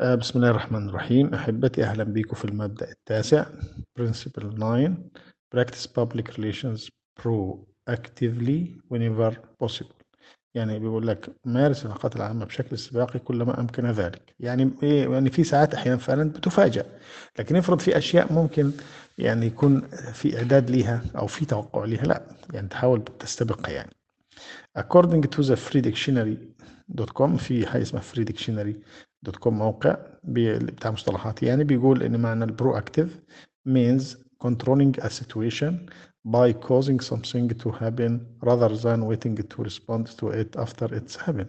آه، بسم الله الرحمن الرحيم أحبتي أهلا بكم في المبدأ التاسع Principle 9 Practice Public Relations proactively whenever possible يعني بيقول لك مارس العلاقات العامة بشكل استباقي كلما أمكن ذلك يعني إيه يعني في ساعات أحيانا فعلا بتفاجأ لكن افرض في أشياء ممكن يعني يكون في إعداد ليها أو في توقع ليها لا يعني تحاول تستبقها يعني according to the free dictionary.com في حاجة اسمها free dictionary دوت كوم موقع بتاع مصطلحات يعني بيقول ان معنى البرو اكتيف means controlling a situation by causing something to happen rather than waiting to respond to it after it's happened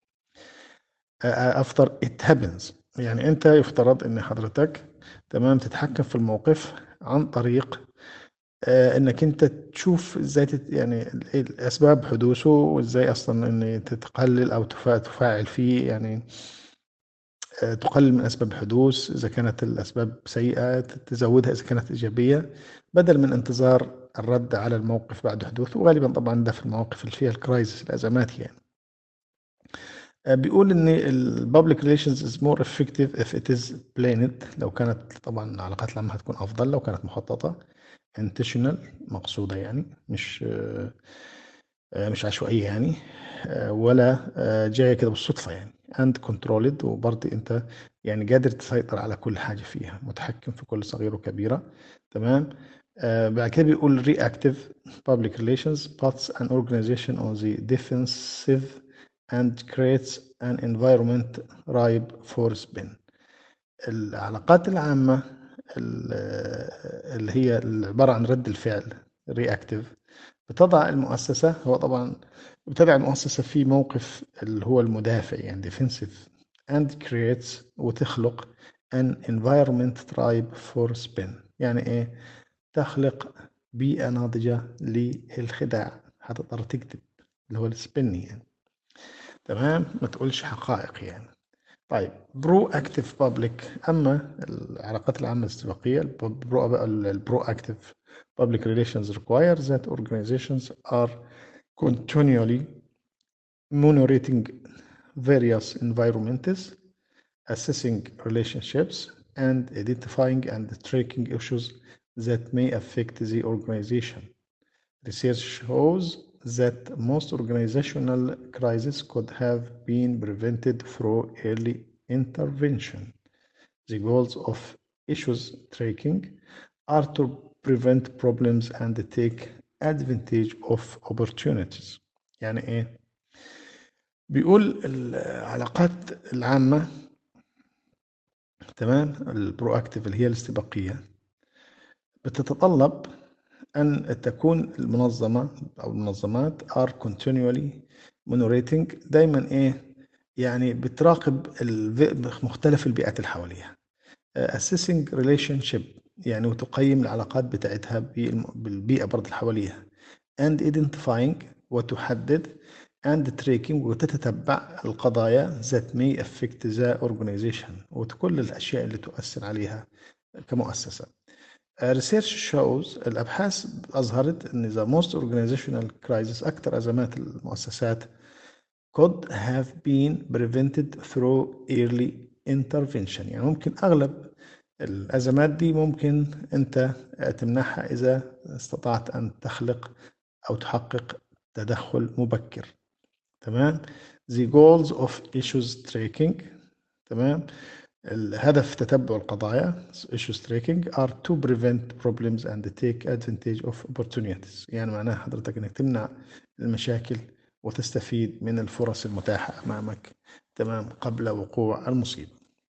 after it happens يعني انت يفترض ان حضرتك تمام تتحكم في الموقف عن طريق انك انت تشوف ازاي تت يعني اسباب حدوثه وازاي اصلا ان تقلل او تفاعل فيه يعني تقلل من أسباب الحدوث إذا كانت الأسباب سيئة تزودها إذا كانت إيجابية بدل من انتظار الرد على الموقف بعد حدوثه وغالبا طبعا ده في المواقف اللي فيها الكرايزس الأزمات يعني بيقول ان البابليك ريليشنز از مور افكتيف اف ات از بلاند لو كانت طبعا العلاقات العامه هتكون افضل لو كانت مخططه intentional مقصوده يعني مش مش عشوائيه يعني ولا جايه كده بالصدفه يعني اند كنترولد وبرضه انت يعني قادر تسيطر على كل حاجه فيها متحكم في كل صغيره وكبيره تمام آه بعد كده بيقول reactive public relations puts an organization on the defensive and creates an environment ripe for spin العلاقات العامة اللي هي عبارة عن رد الفعل reactive بتضع المؤسسة هو طبعا بتضع المؤسسة في موقف اللي هو المدافع يعني defensive and creates وتخلق an environment tribe for spin يعني ايه تخلق بيئة ناضجة للخداع هتضطر تكتب اللي هو السبن يعني تمام ما تقولش حقائق يعني طيب برو اكتف بابليك اما العلاقات العامة الاستباقية البرو البرو اكتف public relations require that organizations are continually monitoring various environments, assessing relationships, and identifying and tracking issues that may affect the organization. Research shows that most organizational crises could have been prevented through early intervention. The goals of issues tracking are to prevent problems and take advantage of opportunities يعني ايه بيقول العلاقات العامة تمام البرو اكتيف اللي هي الاستباقية بتتطلب أن تكون المنظمة أو المنظمات are continually monitoring دايما إيه يعني بتراقب مختلف البيئات اللي حواليها assessing relationship يعني وتقيم العلاقات بتاعتها بالبيئة برضه اللي حواليها and identifying وتحدد and tracking وتتتبع القضايا that may affect the organization وكل الأشياء اللي تؤثر عليها كمؤسسة. research shows الأبحاث أظهرت أن the most organizational crisis أكثر أزمات المؤسسات could have been prevented through early intervention يعني ممكن أغلب الأزمات دي ممكن أنت تمنعها إذا استطعت أن تخلق أو تحقق تدخل مبكر تمام the goals of issues tracking تمام الهدف تتبع القضايا issues tracking are to prevent problems and take advantage of opportunities يعني معناها حضرتك انك تمنع المشاكل وتستفيد من الفرص المتاحة أمامك تمام قبل وقوع المصيبة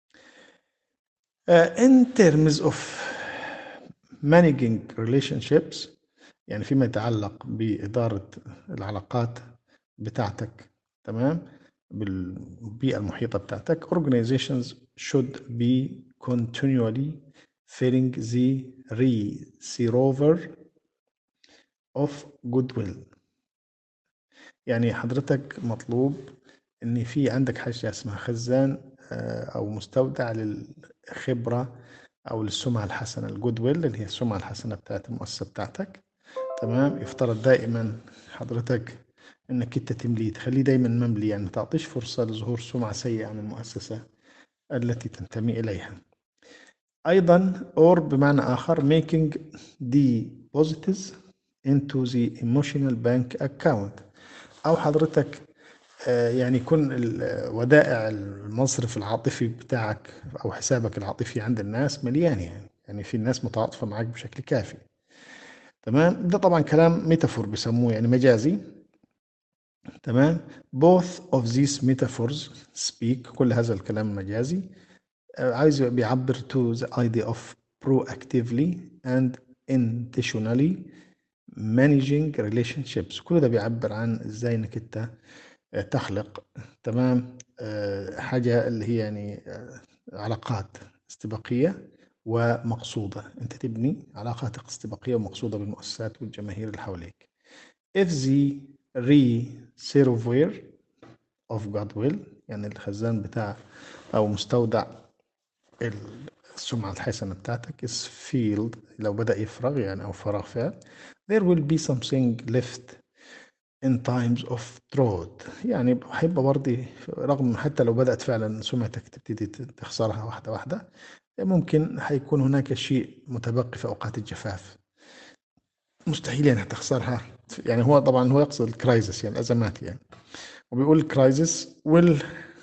uh, in terms of managing relationships يعني فيما يتعلق بإدارة العلاقات بتاعتك تمام بالبيئة المحيطة بتاعتك organizations should be continually filling the reservoir of goodwill يعني حضرتك مطلوب ان في عندك حاجة اسمها خزان او مستودع للخبرة او للسمعة الحسنة الجود ويل اللي هي السمعة الحسنة بتاعت المؤسسة بتاعتك تمام يفترض دائما حضرتك انك انت تمليه تخليه دايما مملي يعني ما تعطيش فرصة لظهور سمعة سيئة عن المؤسسة التي تنتمي إليها أيضا or بمعنى آخر making deposits into the emotional bank account أو حضرتك آه، يعني يكون ودائع المصرف العاطفي بتاعك أو حسابك العاطفي عند الناس مليان يعني يعني في الناس متعاطفة معك بشكل كافي تمام ده طبعا كلام ميتافور بيسموه يعني مجازي تمام both of these metaphors speak كل هذا الكلام المجازي آه، عايز بيعبر to the idea of proactively and intentionally managing relationships كل ده بيعبر عن ازاي انك انت آه، تخلق تمام آه، حاجة اللي هي يعني علاقات استباقية ومقصودة أنت تبني علاقات استباقية ومقصودة بالمؤسسات والجماهير اللي حواليك if the reservoir of goodwill يعني الخزان بتاع أو مستودع السمعة الحسنة بتاعتك is filled لو بدأ يفرغ يعني أو فراغ فعل there will be something left in times of drought يعني هيبقى برضه رغم حتى لو بدأت فعلا سمعتك تبتدي تخسرها واحدة واحدة ممكن حيكون هناك شيء متبقي في أوقات الجفاف مستحيل يعني تخسرها يعني هو طبعا هو يقصد الكرايزس يعني الأزمات يعني وبيقول الكرايزس will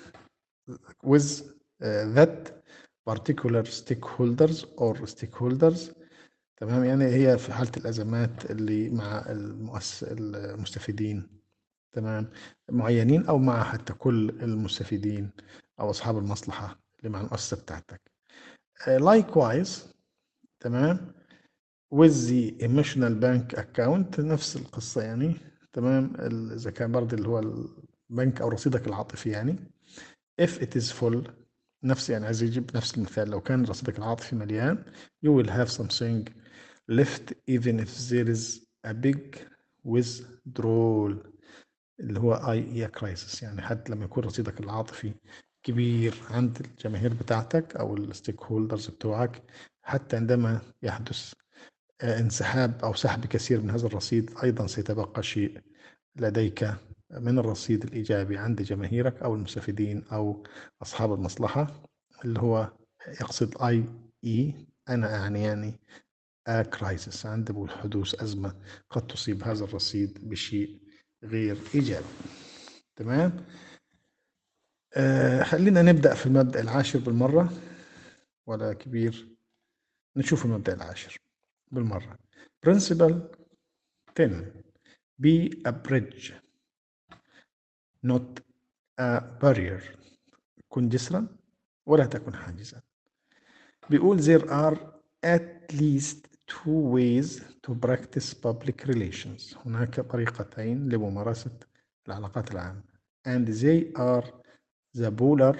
with uh, that particular stakeholders or stakeholders تمام يعني هي في حالة الأزمات اللي مع المؤس... المستفيدين تمام معينين أو مع حتى كل المستفيدين أو أصحاب المصلحة اللي مع المؤسسة بتاعتك uh, likewise تمام with the emotional bank account نفس القصة يعني تمام إذا كان برضه اللي هو البنك أو رصيدك العاطفي يعني if it is full نفس يعني عايز يجيب نفس المثال لو كان رصيدك العاطفي مليان you will have something left even if there is a big withdrawal اللي هو اي كرايسيس يعني حتى لما يكون رصيدك العاطفي كبير عند الجماهير بتاعتك او الستيك هولدرز بتوعك حتى عندما يحدث آه، انسحاب او سحب كثير من هذا الرصيد ايضا سيتبقى شيء لديك من الرصيد الايجابي عند جماهيرك او المستفيدين او اصحاب المصلحه اللي هو يقصد اي اي انا اعني يعني كرايسيس عند حدوث ازمه قد تصيب هذا الرصيد بشيء غير ايجابي تمام آه خلينا نبدأ في المبدأ العاشر بالمرة ولا كبير نشوف المبدأ العاشر بالمرة principle 10 be a bridge not a barrier كن جسرا ولا تكن حاجزا بيقول there are at least two ways to practice public relations هناك طريقتين لممارسة العلاقات العامة and they are the polar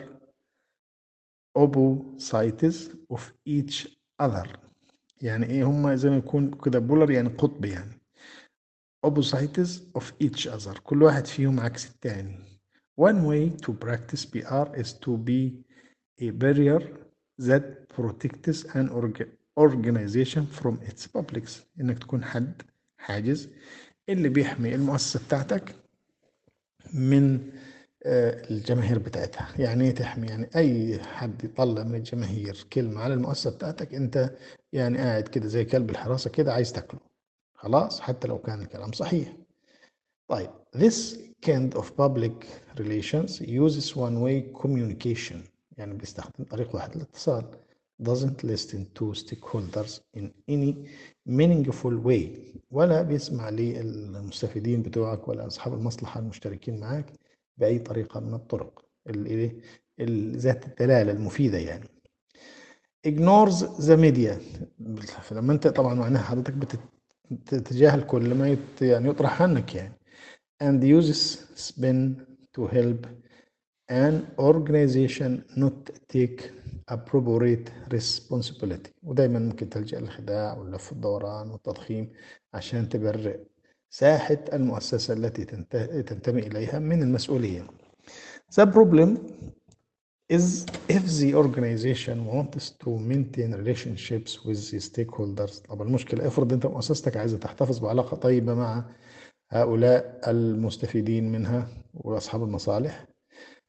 opposites of each other يعني ايه هما زي ما يكون كده بولر يعني قطب يعني opposites of each other كل واحد فيهم عكس التاني one way to practice PR is to be a barrier that protects an organization from its publics انك تكون حد حاجز اللي بيحمي المؤسسة بتاعتك من آه، الجماهير بتاعتها يعني ايه تحمي يعني اي حد يطلع من الجماهير كلمة على المؤسسة بتاعتك انت يعني قاعد كده زي كلب الحراسة كده عايز تاكله خلاص حتى لو كان الكلام صحيح طيب this kind of public relations uses one way communication يعني بيستخدم طريق واحد للاتصال doesn't listen to stakeholders in any meaningful way ولا بيسمع للمستفيدين بتوعك ولا أصحاب المصلحة المشتركين معك بأي طريقة من الطرق ذات الدلالة المفيدة يعني ignores the media لما انت طبعا معناها حضرتك بتتجاهل كل ما يعني يطرح عنك يعني and uses spin to help an organization not take appropriate responsibility ودايما ممكن تلجأ للخداع واللف الدوران والتضخيم عشان تبرئ ساحة المؤسسة التي تنتمي إليها من المسؤولية. The problem is if the organization wants to maintain relationships with the stakeholders طب المشكلة افرض انت مؤسستك عايزة تحتفظ بعلاقة طيبة مع هؤلاء المستفيدين منها وأصحاب المصالح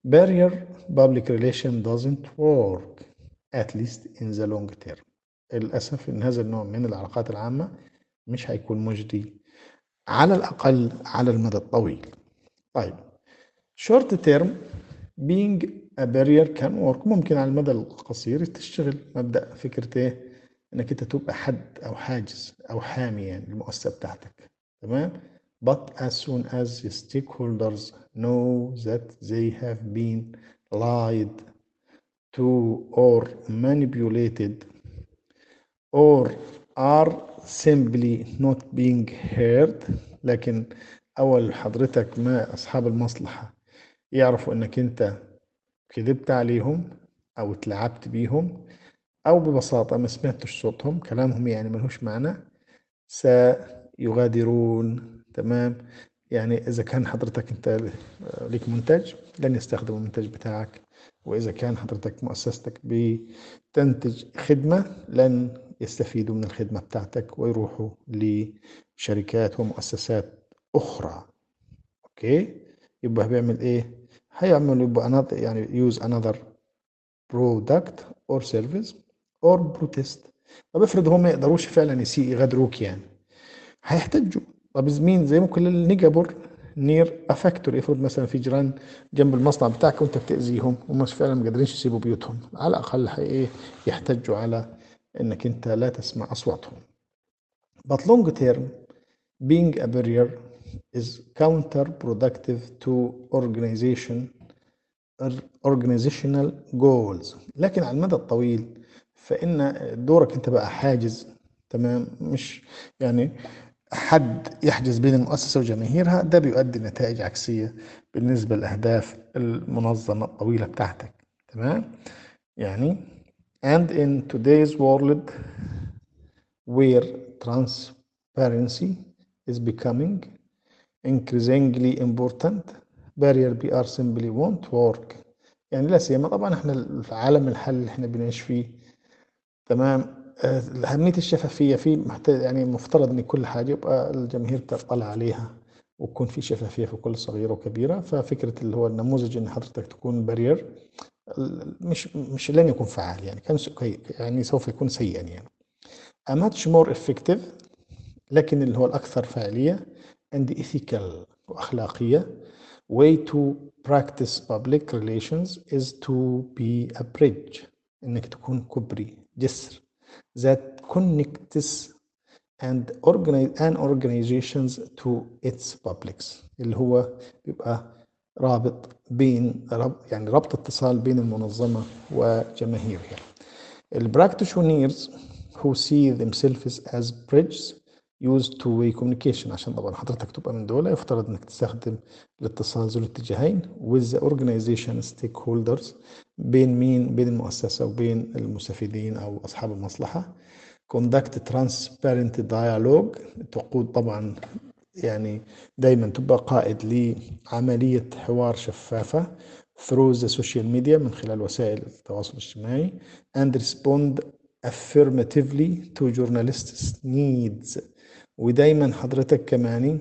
barrier public relation doesn't work at least in the long term للأسف إن هذا النوع من العلاقات العامة مش هيكون مجدي على الأقل على المدى الطويل طيب short term being a barrier can work ممكن على المدى القصير تشتغل مبدأ فكرة ايه انك انت تبقى حد او حاجز او حامي يعني المؤسسة بتاعتك تمام but as soon as the stakeholders know that they have been lied to or manipulated or are simply not being heard لكن أول حضرتك ما أصحاب المصلحة يعرفوا إنك أنت كذبت عليهم أو اتلعبت بيهم أو ببساطة ما سمعتش صوتهم كلامهم يعني ملهوش معنى سيغادرون تمام يعني إذا كان حضرتك أنت ليك منتج لن يستخدموا المنتج بتاعك وإذا كان حضرتك مؤسستك بتنتج خدمة لن يستفيدوا من الخدمة بتاعتك ويروحوا لشركات ومؤسسات أخرى أوكي يبقى بيعمل إيه هيعمل يبقى another يعني use another product or service or protest طب افرض هم ما يقدروش فعلا يسيء يغادروك يعني هيحتجوا طب مين زي ممكن النيجابور نير افاكتوري افرض مثلا في جيران جنب المصنع بتاعك وانت بتاذيهم ومش فعلا ما قادرين يسيبوا بيوتهم على الاقل ايه يحتجوا على انك انت لا تسمع اصواتهم but long term being a barrier is counterproductive to organization organizational goals لكن على المدى الطويل فإن دورك أنت بقى حاجز تمام مش يعني حد يحجز بين المؤسسة وجماهيرها ده بيؤدي نتائج عكسية بالنسبة لأهداف المنظمة الطويلة بتاعتك تمام يعني and in today's world where transparency is becoming increasingly important barrier PR simply won't work يعني لا سيما طبعا احنا في عالم الحل اللي احنا بنعيش فيه تمام أهمية الشفافية فيه محتاج يعني مفترض إن كل حاجة يبقى الجماهير تطلع عليها ويكون في شفافية في كل صغيرة وكبيرة ففكرة اللي هو النموذج إن حضرتك تكون بارير مش مش لن يكون فعال يعني كان يعني سوف يكون سيئا يعني a much more effective لكن اللي هو الأكثر فاعلية and ethical وأخلاقية way to practice public relations is to be a bridge إنك تكون كوبري جسر that connects and organize and organizations to its publics اللي هو بيبقى رابط بين رب يعني ربط اتصال بين المنظمة وجماهيرها. البراكتيشنيرز who see themselves as bridges use two-way communication عشان طبعا حضرتك تبقى من دول يفترض انك تستخدم الاتصال ذو الاتجاهين with the organization stakeholders بين مين بين المؤسسة وبين المستفيدين او اصحاب المصلحة conduct transparent dialogue تقود طبعا يعني دايما تبقى قائد لعملية حوار شفافة through the social media من خلال وسائل التواصل الاجتماعي and respond affirmatively to journalists needs ودايما حضرتك كمان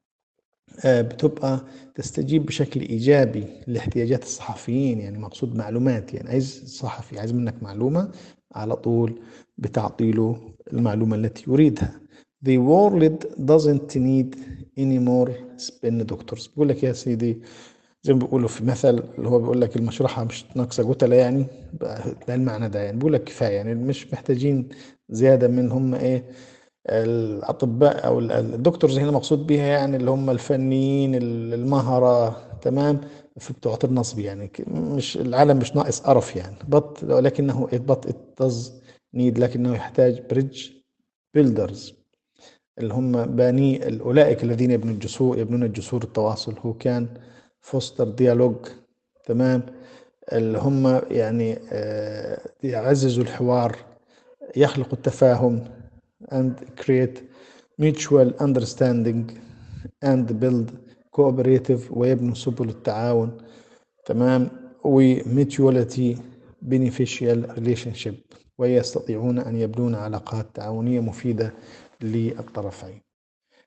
بتبقى تستجيب بشكل ايجابي لاحتياجات الصحفيين يعني مقصود معلومات يعني عايز صحفي عايز منك معلومه على طول بتعطيله المعلومه التي يريدها The world doesn't need any more spin doctors بقول لك يا سيدي زي ما بيقولوا في مثل اللي هو بيقول لك المشرحة مش ناقصة قتلة يعني ده المعنى ده يعني بيقول لك كفاية يعني مش محتاجين زيادة من هم ايه الاطباء او الدكتورز هنا مقصود بها يعني اللي هم الفنيين المهرة تمام في بتوع النصب يعني مش العالم مش ناقص قرف يعني بط ولكنه بط it does need لكنه يحتاج بريدج بيلدرز اللي هم باني اولئك الذين يبنون الجسور يبنون الجسور التواصل هو كان فوستر ديالوج تمام اللي هم يعني يعززوا الحوار يخلقوا التفاهم and create mutual understanding and build cooperative ويبنوا سبل التعاون تمام و mutuality beneficial relationship ويستطيعون أن يبنون علاقات تعاونية مفيدة للطرفين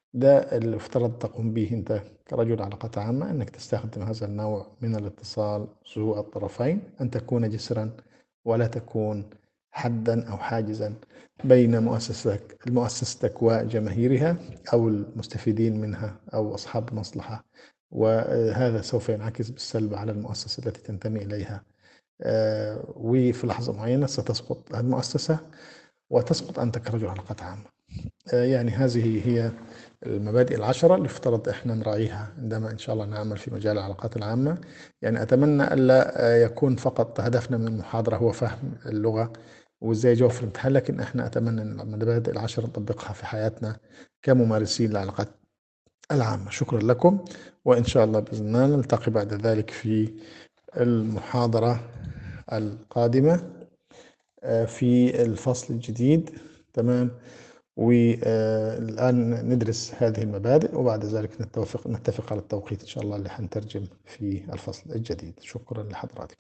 ده اللي افترض تقوم به أنت كرجل علاقات عامة أنك تستخدم هذا النوع من الاتصال ذو الطرفين أن تكون جسرا ولا تكون حدا أو حاجزا بين مؤسستك مؤسستك وجماهيرها أو المستفيدين منها أو أصحاب المصلحة وهذا سوف ينعكس بالسلب على المؤسسة التي تنتمي إليها وفي لحظة معينة ستسقط المؤسسة وتسقط أنت كرجل علاقات عامة يعني هذه هي المبادئ العشرة اللي افترض احنا نراعيها عندما ان شاء الله نعمل في مجال العلاقات العامة يعني اتمنى الا يكون فقط هدفنا من المحاضرة هو فهم اللغة وازاي اجاوب في الامتحان لكن احنا اتمنى ان المبادئ العشرة نطبقها في حياتنا كممارسين للعلاقات العامة شكرا لكم وان شاء الله باذن الله نلتقي بعد ذلك في المحاضرة القادمة في الفصل الجديد تمام والآن ندرس هذه المبادئ وبعد ذلك نتفق نتفق على التوقيت إن شاء الله اللي حنترجم في الفصل الجديد شكرا لحضراتكم